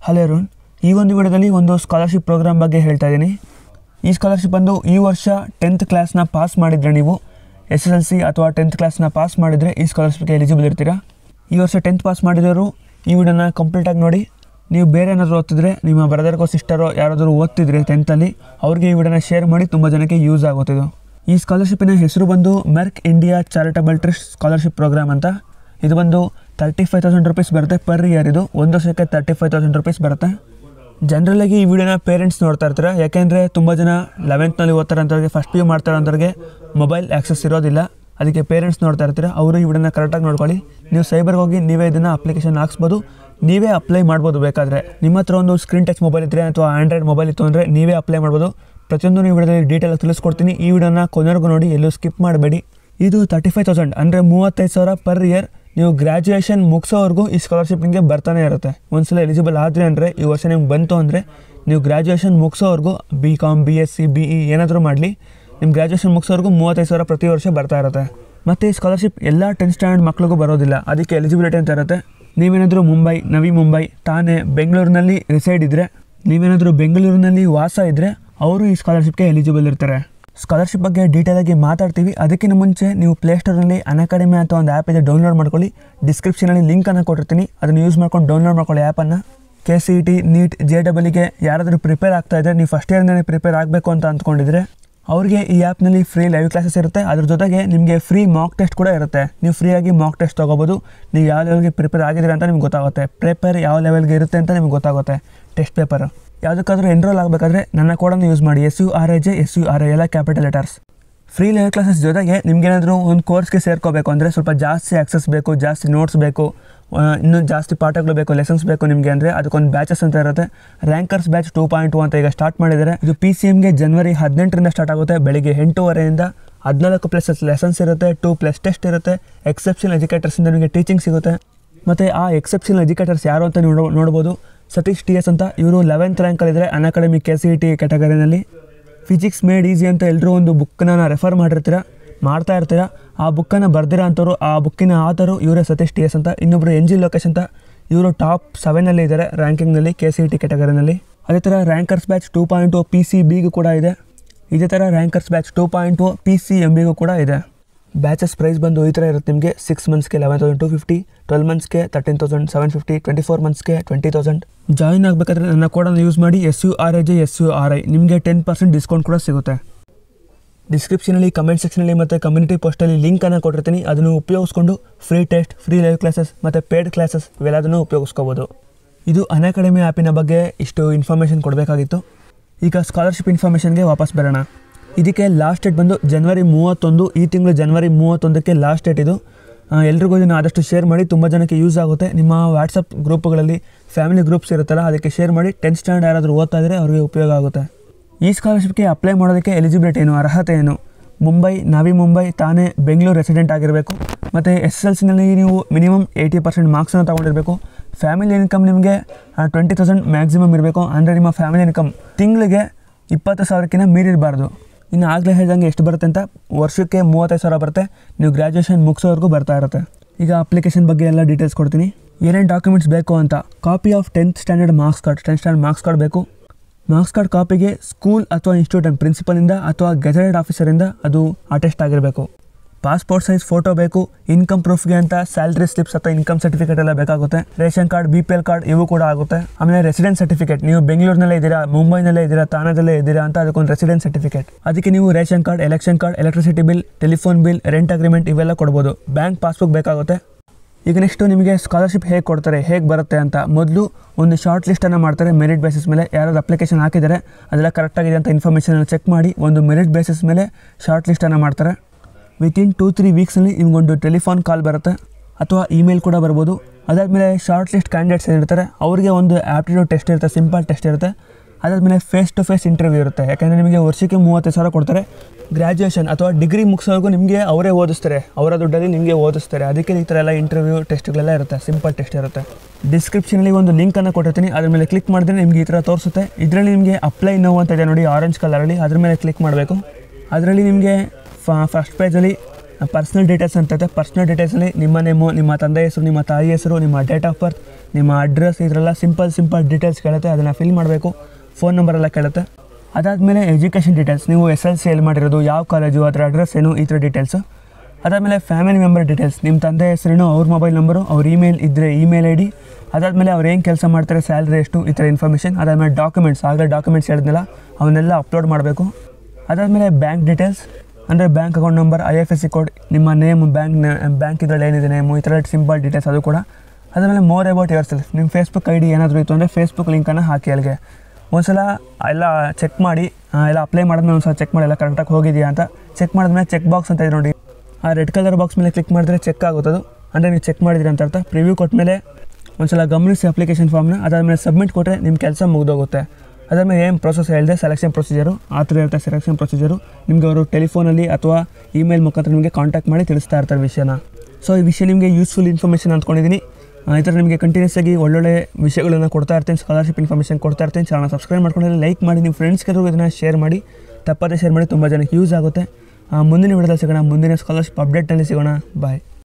hello Arun ಈ ಒಂದು ವಿಡಿಯೋದಲ್ಲಿ ಒಂದು ಸ್ಕಾಲರ್ಶಿಪ್ ಪ್ರೋಗ್ರಾಮ್ ಬಗ್ಗೆ ಹೇಳ್ತಾ ಇದ್ದೀನಿ ಈ ಸ್ಕಾಲರ್ಶಿಪ್ ಬಂದು ಈ ವರ್ಷ ಟೆಂತ್ ಕ್ಲಾಸ್ನ ಪಾಸ್ ಮಾಡಿದರೆ ನೀವು ಎಸ್ ಎಸ್ ಎಲ್ ಸಿ ಅಥವಾ ಟೆಂತ್ ಕ್ಲಾಸ್ನ ಪಾಸ್ ಮಾಡಿದರೆ ಈ ಸ್ಕಾಲರ್ಶಿಪ್ಗೆ ಎಲಿಜಿಬಲ್ ಇರ್ತೀರಾ ಈ ವರ್ಷ ಟೆಂತ್ ಪಾಸ್ ಮಾಡಿದವರು ಈ ವಿಡಿಯೋನ ಕಂಪ್ಲೀಟಾಗಿ ನೋಡಿ ನೀವು ಬೇರೆ ಏನಾದರೂ ಓದ್ತಿದ್ರೆ ನಿಮ್ಮ ಬ್ರದರ್ಗೋ ಸಿಸ್ಟರೋ ಯಾರಾದರೂ ಓದ್ತಿದ್ರೆ ಟೆಂತಲ್ಲಿ ಅವ್ರಿಗೆ ಈ ವಿಡಿಯೋನ ಶೇರ್ ಮಾಡಿ ತುಂಬ ಜನಕ್ಕೆ ಯೂಸ್ ಆಗುತ್ತಿದ್ದು ಈ ಸ್ಕಾಲರ್ಶಿಪ್ಪಿನ ಹೆಸರು ಬಂದು Merck India charitable trust scholarship program ಅಂತ ಇದು ಬಂದು ತರ್ಟಿ ಫೈವ್ ತೌಸಂಡ್ ರುಪೀಸ್ ಬರುತ್ತೆ ಪರ್ ಇಯರ್ ಇದು ಒಂದು ವರ್ಷಕ್ಕೆ ತರ್ಟಿ ಫೈವ್ ತೌಸಂಡ್ ರುಪೀಸ್ ಬರುತ್ತೆ ಜನರಲಾಗಿ ಈ ವಿಡಿಯೋನ ಪೇರೆಂಟ್ಸ್ ನೋಡ್ತಾ ಇರ್ತಾರೆ ಯಾಕೆಂದರೆ ತುಂಬ ಜನ ಲೆವೆಂತ್ನಲ್ಲಿ ಓದ್ತಾರೆ ಅಂತವ್ರಿಗೆ ಫಸ್ಟ್ ಪಿ ಯು ಮಾಡ್ತಾರೆ ಅಂತವ್ರಿಗೆ ಮೊಬೈಲ್ ಆ್ಯಕ್ಸಸ್ ಇರೋದಿಲ್ಲ ಅದಕ್ಕೆ ಪೇರೆಂಟ್ಸ್ ನೋಡ್ತಾ ಇರ್ತೀರ ಅವರು ಈ ವಿಡಿಯೋನ ಕರೆಕ್ಟಾಗಿ ನೋಡ್ಕೊಳ್ಳಿ ನೀವು ಸೈಬರ್ಗೆ ಹೋಗಿ ನೀವೇ ಇದನ್ನು ಅಪ್ಲಿಕೇಶನ್ ಹಾಕ್ಸ್ಬೋದು ನೀವೇ ಅಪ್ಲೈ ಮಾಡ್ಬೋದು ಬೇಕಾದರೆ ನಿಮ್ಮ ಹತ್ರ ಒಂದು ಸ್ಕ್ರೀನ್ ಟಚ್ ಮೊಬೈಲ್ ಇದ್ದರೆ ಅಥವಾ ಆಂಡ್ರಾಯ್ಡ್ ಮೊಬೈಲ್ ಇತ್ತು ಅಂದರೆ ನೀವೇ ಅಪ್ಲೈ ಮಾಡ್ಬೋದು ಪ್ರತಿಯೊಂದು ನೀವು ವಿಡಿಯೋದಲ್ಲಿ ಡೀಟೇಲ್ ತಿಳಿಸ್ಕೊಡ್ತೀನಿ ಈ ವಿಡಿಯೋನ ಕೊನೆವರೆಗೂ ನೋಡಿ ಎಲ್ಲೂ ಸ್ಕಿಪ್ ಮಾಡಬೇಡಿ ಇದು ತರ್ಟಿ ಫೈವ್ ತೌಸಂಡ್ ಅಂದರೆ ಮೂವತ್ತೈದು ಸಾವಿರ ಪರ್ ಇಯರ್ ನೀವು ಗ್ರ್ಯಾಜುಯೇಷನ್ ಮುಗಿಸೋವರೆಗೂ ಈ ಸ್ಕಾಲರ್ಶಿಪ್ ನಿಮಗೆ ಬರ್ತಾನೆ ಇರುತ್ತೆ ಒಂದ್ಸಲ ಎಲಿಜಿಬಲ್ ಆದರೆ ಅಂದರೆ ಈ ವರ್ಷ ನಿಮ್ಗೆ ಬಂತು ಅಂದರೆ ನೀವು ಗ್ರ್ಯಾಜುಯೇಷನ್ ಮುಗಿಸೋವರೆಗೂ B com B S C B E ಏನಾದರೂ ಮಾಡಲಿ ನಿಮ್ಮ ಗ್ರ್ಯಾಜುಯೇಷನ್ ಮುಗಿಸೋವರೆಗೂ ಮೂವತ್ತೈದು ಸಾವಿರ ಪ್ರತಿ ವರ್ಷ ಬರ್ತಾ ಇರುತ್ತೆ ಮತ್ತು ಈ ಸ್ಕಾಲರ್ಶಿಪ್ ಎಲ್ಲ ಟೆಂತ್ ಸ್ಟ್ಯಾಂಡರ್ಡ್ ಮಕ್ಳಿಗೂ ಬರೋದಿಲ್ಲ ಅದಕ್ಕೆ ಎಲಿಜಿಬಿಲಿಟಿ ಅಂತ ಇರುತ್ತೆ ನೀವೇನಾದರೂ ಮುಂಬೈ ನವಿ ಮುಂಬೈ ಠಾಣೆ ಬೆಂಗಳೂರಿನಲ್ಲಿ ರಿಸೈಡ್ ಇದ್ದರೆ ನೀವೇನಾದರೂ ಬೆಂಗಳೂರಿನಲ್ಲಿ ವಾಸ ಇದ್ದರೆ ಅವರು ಈ ಸ್ಕಾಲರ್ಶಿಪ್ಗೆ ಎಲಿಜಿಬಲ್ ಇರ್ತಾರೆ ಸ್ಕಾಲರ್ಶಿಪ್ ಬಗ್ಗೆ ಡೀಟೇಲ್ ಆಗಿ ಮಾತಾಡ್ತೀವಿ ಅದಕ್ಕಿಂತ ಮುಂಚೆ ನೀವು ಪ್ಲೇಸ್ಟೋರ್ನಲ್ಲಿ ಅಕಾಡೆಮಿ ಅಂತ ಒಂದು ಆ್ಯಪ್ ಇದೆ ಡೌನ್ಲೋಡ್ ಮಾಡ್ಕೊಳ್ಳಿ ಡಿಸ್ಕ್ರಿಪ್ಷನಲ್ಲಿ ಲಿಂಕನ್ನು ಕೊಟ್ಟಿರ್ತೀನಿ ಅದನ್ನು ಯೂಸ್ ಮಾಡ್ಕೊಂಡು ಡೌನ್ಲೋಡ್ ಮಾಡ್ಕೊಳ್ಳಿ ಆ್ಯಪನ್ನು K C T NEET J ಡಬಲಿಗೆ ಯಾರಾದರೂ ಪ್ರಿಪೇರ್ ಆಗ್ತಾ ಇದ್ದರೆ ನೀವು ಫಸ್ಟ್ ಇಯರ್ನೇ ಪ್ರಿಪೇರ್ ಆಗಬೇಕು ಅಂತ ಅಂದ್ಕೊಂಡಿದ್ರೆ ಅವ್ರಿಗೆ ಈ ಆ್ಯಪ್ನಲ್ಲಿ ಫ್ರೀ ಲೈವ್ ಕ್ಲಾಸಸ್ ಇರುತ್ತೆ ಅದ್ರ ಜೊತೆಗೆ ನಿಮಗೆ ಫ್ರೀ ಮಾಕ್ ಟೆಸ್ಟ್ ಕೂಡ ಇರುತ್ತೆ ನೀವು ಫ್ರೀಯಾಗಿ ಮಾಕ್ ಟೆಸ್ಟ್ ತೊಗೋಬೋದು ನೀವು ಯಾವ ಲೆವೆಲ್ಗೆ ಪ್ರಿಪೇರ್ ಆಗಿದ್ದೀರಾ ಅಂತ ನಿಮ್ಗೆ ಗೊತ್ತಾಗುತ್ತೆ ಪ್ರಿಪೇರ್ ಯಾವ ಲೆವೆಲ್ಗೆ ಇರುತ್ತೆ ಅಂತ ನಿಮ್ಗೆ ಗೊತ್ತಾಗುತ್ತೆ ಟೆಸ್ಟ್ ಪೇಪರ್ ಯಾವುದಕ್ಕಾದ್ರೂ ಎನ್ರೋಲ್ ಆಗಬೇಕಾದ್ರೆ ನನ್ನ ಕೋಡನ್ನು ಯೂಸ್ ಮಾಡಿ S U R A J S U R A ಎಲ್ಲ capital letters free live classes ಜೊತೆಗೆ ನಿಮ್ಗೇನಾದರೂ ಒಂದು ಕೋರ್ಸ್ಗೆ ಸೇರ್ಕೋಬೇಕು ಅಂದರೆ ಸ್ವಲ್ಪ ಜಾಸ್ತಿ ಆಕ್ಸಸ್ ಬೇಕು ಜಾಸ್ತಿ ನೋಟ್ಸ್ ಬೇಕು ಆ, ಇನ್ನೂ ಜಾಸ್ತಿ ಪಾಠಗಳು ಬೇಕು ಲೆಸನ್ಸ್ ಬೇಕು ನಿಮಗೆ ಅಂದರೆ ಅದಕ್ಕೊಂದು ಬ್ಯಾಚಸ್ ಅಂತ ಇರುತ್ತೆ rankers batch two point two ಅಂತ ಈಗ ಸ್ಟಾರ್ಟ್ ಮಾಡಿದ್ದಾರೆ ಇದು ಪಿ ಸಿ ಎಮ್ಗೆ ಜನವರಿ ಹದಿನೆಂಟರಿಂದ ಸ್ಟಾರ್ಟ್ ಆಗುತ್ತೆ ಬೆಳಿಗ್ಗೆ ಎಂಟೂವರೆಯಿಂದ ಹದಿನಾಲ್ಕು ಪ್ಲಸ್ ಲೆಸನ್ಸ್ ಇರುತ್ತೆ ಟೂ ಪ್ಲಸ್ ಟೆಸ್ಟ್ ಇರುತ್ತೆ ಎಕ್ಸೆಪ್ಷನ್ ಎಜುಕೇಟರ್ಸಿಂದ ನಿಮಗೆ ಟೀಚಿಂಗ್ ಸಿಗುತ್ತೆ ಮತ್ತು ಆ ಎಕ್ಸೆಪ್ಷನಲ್ ಎಜುಕೇಟರ್ಸ್ ಯಾರು ಅಂತ ನೋಡ ನೋಡ್ಬೋದು ಸತೀಶ್ ಟಿ ಎಸ್ ಅಂತ ಇವರು ಲೆವೆಂತ್ ರ್ಯಾಂಕಲ್ಲಿದ್ದಾರೆ ಅನ್ಅಕಾಡೆಮಿ ಕೆ ಸಿ ಟಿ ಕ್ಯಾಟಗರಿನಲ್ಲಿ ಫಿಸಿಕ್ಸ್ ಮೇಡ್ ಈಸಿ ಅಂತ ಎಲ್ಲರೂ ಒಂದು ಬುಕ್ಕನ್ನ ರೆಫರ್ ಮಾಡಿರ್ತೀರ ಮಾಡ್ತಾ ಇರ್ತೀರ ಆ ಬುಕ್ಕನ್ನು ಬರ್ದಿರೋ ಅಂಥವ್ರು ಆ ಬುಕ್ಕಿನ ಆತರು ಇವರೇ ಸತೀಶ್ ಟಿ ಎಸ್ ಅಂತ ಇನ್ನೊಬ್ಬರು ಎನ್ ಜಿ ಲೋಕೇಶ್ ಅಂತ ಇವರು ಟಾಪ್ ಸೆವೆನಲ್ಲಿ ಇದ್ದಾರೆ ರ್ಯಾಂಕಿಂಗ್ನಲ್ಲಿ ಕೆ ಸಿ ಟಿ ಕ್ಯಾಟಗರಿನಲ್ಲಿ ಅದೇ ಥರ rankers batch two point two P C ಬಿಗೂ ಕೂಡ ಇದೆ ಇದೇ ಥರ rankers batch two point two P C M ಬಿಗೂ ಕೂಡ ಇದೆ ಬ್ಯಾಚಸ್ ಪ್ರೈಸ್ ಬಂದು ಈ ಥರ ಇರುತ್ತೆ ನಿಮಗೆ ಸಿಕ್ಸ್ ಮಂತ್ಸ್ಗೆ eleven thousand two fifty twelve ಮಂತ್ಸ್ಗೆ thirteen thousand seven fifty twenty four ಮಂತ್ಸ್ಗೆ ಟ್ವೆಂಟಿ ತೌಸಂಡ್ ಜಾಯಿನ್ ಆಗಬೇಕಾದ್ರೆ ನನ್ನ ಕೋಡನ್ನು ಯೂಸ್ ಮಾಡಿ S U R I J S U R I ನಿಮಗೆ ಟೆನ್ ಪರ್ಸೆಂಟ್ ಡಿಸ್ಕೌಂಟ್ ಕೂಡ ಸಿಗುತ್ತೆ ಡಿಸ್ಕ್ರಿಪ್ಷನಲ್ಲಿ ಕಮೆಂಟ್ ಸೆಕ್ಷನಲ್ಲಿ ಮತ್ತು ಕಮ್ಯುನಿಟಿ ಪೋಸ್ಟಲ್ಲಿ ಲಿಂಕನ್ನು ಕೊಟ್ಟಿರ್ತೀನಿ ಅದನ್ನು ಉಪಯೋಗಿಸ್ಕೊಂಡು free test free live classes ಮತ್ತು ಪೇಡ್ ಕ್ಲಾಸಸ್ ಇವೆಲ್ಲದನ್ನು ಉಪಯೋಗಿಸ್ಕೋಬೋದು ಇದು ಅನ್ಅಕಾಡೆಮಿ ಆ್ಯಪಿನ ಬಗ್ಗೆ ಇಷ್ಟು ಇನ್ಫಾರ್ಮೇಷನ್ ಕೊಡಬೇಕಾಗಿತ್ತು ಈಗ ಸ್ಕಾಲರ್ಶಿಪ್ ಇನ್ಫಾರ್ಮೇಷನ್ಗೆ ವಾಪಸ್ ಬರೋಣ ಇದಕ್ಕೆ ಲಾಸ್ಟ್ ಡೇಟ್ ಬಂದು ಜನವರಿ ಮೂವತ್ತೊಂದು ಈ ತಿಂಗಳು ಜನವರಿ ಮೂವತ್ತೊಂದಕ್ಕೆ ಲಾಸ್ಟ್ ಡೇಟ್ ಇದು ಆ, ಎಲ್ರಿಗೂ ಇದನ್ನು ಆದಷ್ಟು ಶೇರ್ ಮಾಡಿ ತುಂಬ ಜನಕ್ಕೆ ಯೂಸ್ ಆಗುತ್ತೆ ನಿಮ್ಮ ವಾಟ್ಸಪ್ ಗ್ರೂಪ್ಗಳಲ್ಲಿ ಫ್ಯಾಮಿಲಿ ಗ್ರೂಪ್ಸ್ ಇರುತ್ತಲ್ಲ ಅದಕ್ಕೆ ಶೇರ್ ಮಾಡಿ ಟೆಂತ್ ಸ್ಟ್ಯಾಂಡರ್ಡ್ ಯಾರಾದರೂ ಓದ್ತಾ ಇದ್ದರೆ ಅವ್ರಿಗೆ ಉಪಯೋಗ ಆಗುತ್ತೆ ಈ ಸ್ಕಾಲರ್ಶಿಪ್ಗೆ ಅಪ್ಲೈ ಮಾಡೋದಕ್ಕೆ ಎಲಿಜಿಬಿಲಿಟಿ ಏನು ಅರ್ಹತೆ ಏನು ಮುಂಬೈ ನವಿ ಮುಂಬೈ ತಾನೇ ಬೆಂಗಳೂರು ರೆಸಿಡೆಂಟ್ ಆಗಿರಬೇಕು ಮತ್ತು ಎಸ್ ಎಲ್ ಸಿನಲ್ಲಿ ನೀವು ಮಿನಿಮಮ್ ಏಯ್ಟಿ ಪರ್ಸೆಂಟ್ ಮಾರ್ಕ್ಸನ್ನು ತೊಗೊಂಡಿರಬೇಕು ಫ್ಯಾಮಿಲಿ ಇನ್ಕಮ್ ನಿಮಗೆ ಟ್ವೆಂಟಿ ತೌಸಂಡ್ ಮ್ಯಾಕ್ಸಿಮಮ್ ಇರಬೇಕು ಅಂದರೆ ನಿಮ್ಮ ಫ್ಯಾಮಿಲಿ ಇನ್ಕಮ್ ತಿಂಗಳಿಗೆ ಇಪ್ಪತ್ತು ಸಾವಿರಕ್ಕಿಂತ ಮೀರಿರಬಾರ್ದು ಇನ್ನು ಆಗಲೇ ಹೇಳ್ದಂಗೆ ಎಷ್ಟು ಬರುತ್ತೆ ಅಂತ ವರ್ಷಕ್ಕೆ ಮೂವತ್ತೈದು ಸಾವಿರ ಬರುತ್ತೆ ನೀವು ಗ್ರ್ಯಾಜುಯೇಷನ್ ಮುಗಿಸೋವರೆಗೂ ಬರ್ತಾ ಇರುತ್ತೆ ಈಗ ಅಪ್ಲಿಕೇಶನ್ ಬಗ್ಗೆ ಎಲ್ಲ ಡೀಟೇಲ್ಸ್ ಕೊಡ್ತೀನಿ ಏನೇನು ಡಾಕ್ಯುಮೆಂಟ್ಸ್ ಬೇಕು ಅಂತ copy of tenth standard marks card tenth standard marks card ಬೇಕು ಮಾರ್ಕ್ಸ್ ಕಾರ್ಡ್ ಕಾಪಿಗೆ ಸ್ಕೂಲ್ ಅಥವಾ ಇನ್ಸ್ಟಿಟ್ಯೂಟ್ ಪ್ರಿನ್ಸಿಪಲಿಂದ ಅಥವಾ ಗೆಜೆಟೆಡ್ ಆಫೀಸರಿಂದ ಅದು ಅಟೆಸ್ಟ್ ಆಗಿರಬೇಕು ಪಾಸ್ಪೋರ್ಟ್ ಸೈಜ್ ಫೋಟೋ ಬೇಕು ಇನ್ಕಮ್ ಪ್ರೂಫ್ಗೆ ಅಂತ ಸ್ಯಾಲ್ರಿ ಸ್ಲಿಪ್ಸ್ ಅಥವಾ ಇನ್ಕಮ್ ಸರ್ಟಿಫಿಕೇಟ್ ಎಲ್ಲ ಬೇಕಾಗುತ್ತೆ ration card B P L card ಇವು ಕೂಡ ಆಗುತ್ತೆ ಆಮೇಲೆ ರೆಸಿಡೆನ್ಸ್ ಸರ್ಟಿಫಿಕೇಟ್ ನೀವು ಬೆಂಗಳೂರಿನಲ್ಲೇ ಇದ್ದೀರಾ ಮುಂಬೈನಲ್ಲೇ ಇದ್ದೀರಾ ತಾಣದಲ್ಲೇ ಇದ್ದೀರಾ ಅಂತ ಅದಕ್ಕೊಂದು ರೆಸಿಡೆನ್ಸ್ ಸರ್ಟಿಫಿಕೇಟ್ ಅದಕ್ಕೆ ನೀವು ration card election card electricity bill telephone bill rent agreement ಇವೆಲ್ಲ ಕೊಡ್ಬೋದು ಬ್ಯಾಂಕ್ ಪಾಸ್ಬುಕ್ ಬೇಕಾಗುತ್ತೆ ಈಗ ನೆಕ್ಸ್ಟು ನಿಮಗೆ ಸ್ಕಾಲರ್ಶಿಪ್ ಹೇಗೆ ಕೊಡ್ತಾರೆ ಹೇಗೆ ಬರುತ್ತೆ ಅಂತ ಮೊದಲು ಒಂದು ಶಾರ್ಟ್ ಲಿಸ್ಟನ್ನು ಮಾಡ್ತಾರೆ ಮೆರಿಟ್ ಬೇಸಿಸ್ ಮೇಲೆ ಯಾರಾದ್ರು ಅಪ್ಲಿಕೇಶನ್ ಹಾಕಿದ್ದಾರೆ ಅದೆಲ್ಲ ಕರೆಕ್ಟಾಗಿದೆ ಅಂತ ಇನ್ಫಾರ್ಮೇಷನ್ ಚೆಕ್ ಮಾಡಿ ಒಂದು ಮೆರಿಟ್ ಬೇಸಿಸ್ ಮೇಲೆ ಶಾರ್ಟ್ ಲಿಸ್ಟನ್ನು ಮಾಡ್ತಾರೆ ವಿತಿನ್ ಟೂ ತ್ರೀ ವೀಕ್ಸ್ನಲ್ಲಿ ನಿಮ್ಗೊಂದು ಟೆಲಿಫೋನ್ ಕಾಲ್ ಬರುತ್ತೆ ಅಥವಾ ಇಮೇಲ್ ಕೂಡ ಬರ್ಬೋದು ಅದಾದಮೇಲೆ ಶಾರ್ಟ್ ಲಿಸ್ಟ್ ಕ್ಯಾಂಡಿಡೇಟ್ಸ್ ಏನಿರ್ತಾರೆ ಅವರಿಗೆ ಒಂದು ಆ್ಯಪ್ಟಿಟ್ಯೂಡ್ ಟೆಸ್ಟ್ ಇರುತ್ತೆ ಸಿಂಪಲ್ ಟೆಸ್ಟ್ ಇರುತ್ತೆ ಅದಾದಮೇಲೆ ಫೇಸ್ ಟು ಫೇಸ್ ಇಂಟರ್ವ್ಯೂ ಇರುತ್ತೆ ಯಾಕಂದರೆ ನಿಮಗೆ ವರ್ಷಕ್ಕೆ ಮೂವತ್ತೈದು ಸಾವಿರ ಕೊಡ್ತಾರೆ ಗ್ರ್ಯಾಜುಯೇಷನ್ ಅಥವಾ ಡಿಗ್ರಿ ಮುಗಿಸೋವರೆಗೂ ನಿಮಗೆ ಅವರೇ ಓದಿಸ್ತಾರೆ ಅವರ ದುಡ್ಡಲ್ಲಿ ನಿಮಗೆ ಓದಿಸ್ತಾರೆ ಅದಕ್ಕೆ ಈ ಥರ ಎಲ್ಲ ಇಂಟರ್ವ್ಯೂ ಟೆಸ್ಟ್ಗಳೆಲ್ಲ ಇರುತ್ತೆ ಸಿಂಪಲ್ ಟೆಸ್ಟ್ ಇರುತ್ತೆ ಡಿಸ್ಕ್ರಿಪ್ಷನಲ್ಲಿ ಒಂದು ಲಿಂಕನ್ನು ಕೊಟ್ಟಿರ್ತೀನಿ ಅದ್ರ ಮೇಲೆ ಕ್ಲಿಕ್ ಮಾಡಿದ್ರೆ ನಿಮಗೆ ಈ ಥರ ತೋರಿಸುತ್ತೆ ಇದರಲ್ಲಿ ನಿಮಗೆ ಅಪ್ಲೈ ನೋ ಅಂತ ಇದೆ ನೋಡಿ ಆರೆಂಜ್ ಕಲರಲ್ಲಿ ಅದ್ರ ಮೇಲೆ ಕ್ಲಿಕ್ ಮಾಡಬೇಕು ಅದರಲ್ಲಿ ನಿಮಗೆ ಫಸ್ಟ್ ಪೇಜಲ್ಲಿ ಪರ್ಸ್ನಲ್ ಡೀಟೇಲ್ಸ್ ಅಂತ ಇದೆ ಪರ್ಸ್ನಲ್ ಡೀಟೇಲ್ಸಲ್ಲಿ ನಿಮ್ಮ ನೇಮು ನಿಮ್ಮ ತಂದೆ ಹೆಸರು ನಿಮ್ಮ ತಾಯಿ ಹೆಸರು ನಿಮ್ಮ ಡೇಟ್ ಆಫ್ ಬರ್ತ್ ನಿಮ್ಮ ಅಡ್ರೆಸ್ ಇದರೆಲ್ಲ ಸಿಂಪಲ್ ಸಿಂಪಲ್ ಡೀಟೇಲ್ಸ್ ಕೇಳುತ್ತೆ ಅದನ್ನು ಫಿಲ್ ಮಾಡಬೇಕು ಫೋನ್ ನಂಬರೆಲ್ಲ ಕೇಳುತ್ತೆ ಅದಾದಮೇಲೆ ಎಜುಕೇಷನ್ ಡೀಟೇಲ್ಸ್ ನೀವು ಎಸ್ ಎಲ್ ಸಿ ಎಲ್ಲಿ ಮಾಡಿರೋದು ಯಾವ ಕಾಲೇಜು ಅದರ ಅಡ್ರೆಸ್ ಏನು ಈ ಥರ ಡೀಟೇಲ್ಸು ಅದಾದಮೇಲೆ ಫ್ಯಾಮಿಲಿ ಮೆಂಬರ್ ಡೀಟೇಲ್ಸ್ ನಿಮ್ಮ ತಂದೆ ಹೆಸರೇನು ಅವ್ರ ಮೊಬೈಲ್ ನಂಬರು ಅವ್ರ ಇಮೇಲ್ ಇದ್ದರೆ ಇಮೇಲ್ ಐ ಡಿ ಅದಾದಮೇಲೆ ಅವ್ರು ಏನು ಕೆಲಸ ಮಾಡ್ತಾರೆ ಸ್ಯಾಲ್ರಿ ಎಷ್ಟು ಈ ಥರ ಇನ್ಫಾರ್ಮೇಷನ್ ಅದಾದಮೇಲೆ ಡಾಕ್ಯುಮೆಂಟ್ಸ್ ಆಗಲೇ ಡಾಕ್ಯುಮೆಂಟ್ಸ್ ಹೇಳಿದ್ನಲ್ಲ ಅವನ್ನೆಲ್ಲ ಅಪ್ಲೋಡ್ ಮಾಡಬೇಕು ಅದಾದಮೇಲೆ ಬ್ಯಾಂಕ್ ಡೀಟೇಲ್ಸ್ ಅಂದರೆ bank account number I F S C code ನಿಮ್ಮ ನೇಮ್ ಬ್ಯಾಂಕ್ ಬ್ಯಾಂಕ್ ಇದರಲ್ಲಿ ಏನಿದೆ ನೇಮು ಈ ಥರ ಸಿಂಪಲ್ ಡೀಟೇಲ್ಸ್ ಅದು ಕೂಡ ಅದಾದಮೇಲೆ ಮೋರ್ ಅಬೌಟ್ ಯುವರ್ ಸೆಲ್ಫ್ ನಿಮ್ಮ ಫೇಸ್ಬುಕ್ ಐ ಡಿ ಏನಾದರೂ ಇತ್ತು ಅಂದರೆ ಫೇಸ್ಬುಕ್ ಲಿಂಕನ್ನು ಹಾಕಿ ಅಲ್ಲಿಗೆ ಒಂದ್ಸಲ ಎಲ್ಲ ಚೆಕ್ ಮಾಡಿ ಆ, ಎಲ್ಲ ಅಪ್ಲೈ ಮಾಡಿದ್ಮೇಲೆ ಒಂದ್ಸಲ ಚೆಕ್ ಮಾಡಿ ಎಲ್ಲ ಕರೆಕ್ಟಾಗಿ ಹೋಗಿದೆಯಾ ಅಂತ ಚೆಕ್ ಮಾಡಿದ್ಮೇಲೆ ಚೆಕ್ ಬಾಕ್ಸ್ ಅಂತ ಇದೆ ನೋಡಿ ಆ ರೆಡ್ ಕಲರ್ ಬಾಕ್ಸ್ ಮೇಲೆ ಕ್ಲಿಕ್ ಮಾಡಿದ್ರೆ ಚೆಕ್ ಆಗುತ್ತದು ಅಂದರೆ ನೀವು ಚೆಕ್ ಮಾಡಿದ್ರಿ ಅಂತ ಅರ್ಥ ಪ್ರಿವ್ಯೂ ಕೊಟ್ಟಮೇಲೆ ಒಂದ್ಸಲ ಗಮನಿಸಿ ಅಪ್ಲಿಕೇಶನ್ ಫಾರ್ಮ್ನ ಅದಾದಮೇಲೆ ಸಬ್ಮಿಟ್ ಕೊಟ್ಟರೆ ನಿಮ್ಮ ಕೆಲಸ ಮುಗಿದೋಗುತ್ತೆ ಅದಾದಮೇಲೆ ಏನು ಪ್ರೊಸೆಸ್ ಹೇಳಿದೆ ಸೆಲೆಕ್ಷನ್ ಪ್ರೊಸೀಜರು ಆ ಥರ ಇರುತ್ತೆ ಸೆಲೆಕ್ಷನ್ ಪ್ರೊಸೀಜರು ನಿಮಗೆ ಅವರು ಟೆಲಿಫೋನಲ್ಲಿ ಅಥವಾ ಇಮೇಲ್ ಮುಖಾಂತರ ನಿಮಗೆ ಕಾಂಟ್ಯಾಕ್ಟ್ ಮಾಡಿ ತಿಳಿಸ್ತಾ ಇರ್ತಾರೆ ವಿಷಯನ ಸೊ ಈ ವಿಷಯ ನಿಮಗೆ ಯೂಸ್ಫುಲ್ ಇನ್ಫಾರ್ಮೇಷನ್ ಅಂದ್ಕೊಂಡಿದ್ದೀನಿ ಆ, ಈ ಥರ ನಿಮಗೆ ಕಂಟಿನ್ಯೂಸ್ ಆಗಿ ಒಳ್ಳೊಳ್ಳೆ ವಿಷಯಗಳನ್ನು ಕೊಡ್ತಾ ಇರ್ತೀನಿ ಸ್ಕಾಲರ್ಶಿಪ್ ಇನ್ಫಾರ್ಮೇಷನ್ ಕೊಡ್ತಾ ಇರ್ತೀನಿ ಚಾನಲ್ ಸಬ್ಸ್ಕ್ರೈಬ್ ಮಾಡ್ಕೊಂಡ್ರೆ ಲೈಕ್ ಮಾಡಿ ನಿಮ್ಮ ಫ್ರೆಂಡ್ಸ್ಗೆಲ್ಲರೂ ಇದನ್ನು ಶೇರ್ ಮಾಡಿ ತಪ್ಪದೇ ಶೇರ್ ಮಾಡಿ ತುಂಬ ಜನಕ್ಕೆ ಯೂಸ್ ಆಗುತ್ತೆ ಆ, ಮುಂದಿನ ವಿಡಿಯೋದಲ್ಲಿ ಸಿಗೋಣ ಮುಂದಿನ ಸ್ಕಾಲರ್ಶಿಪ್ ಅಪ್ಡೇಟಲ್ಲಿ ಸಿಗೋಣ ಬಾಯ್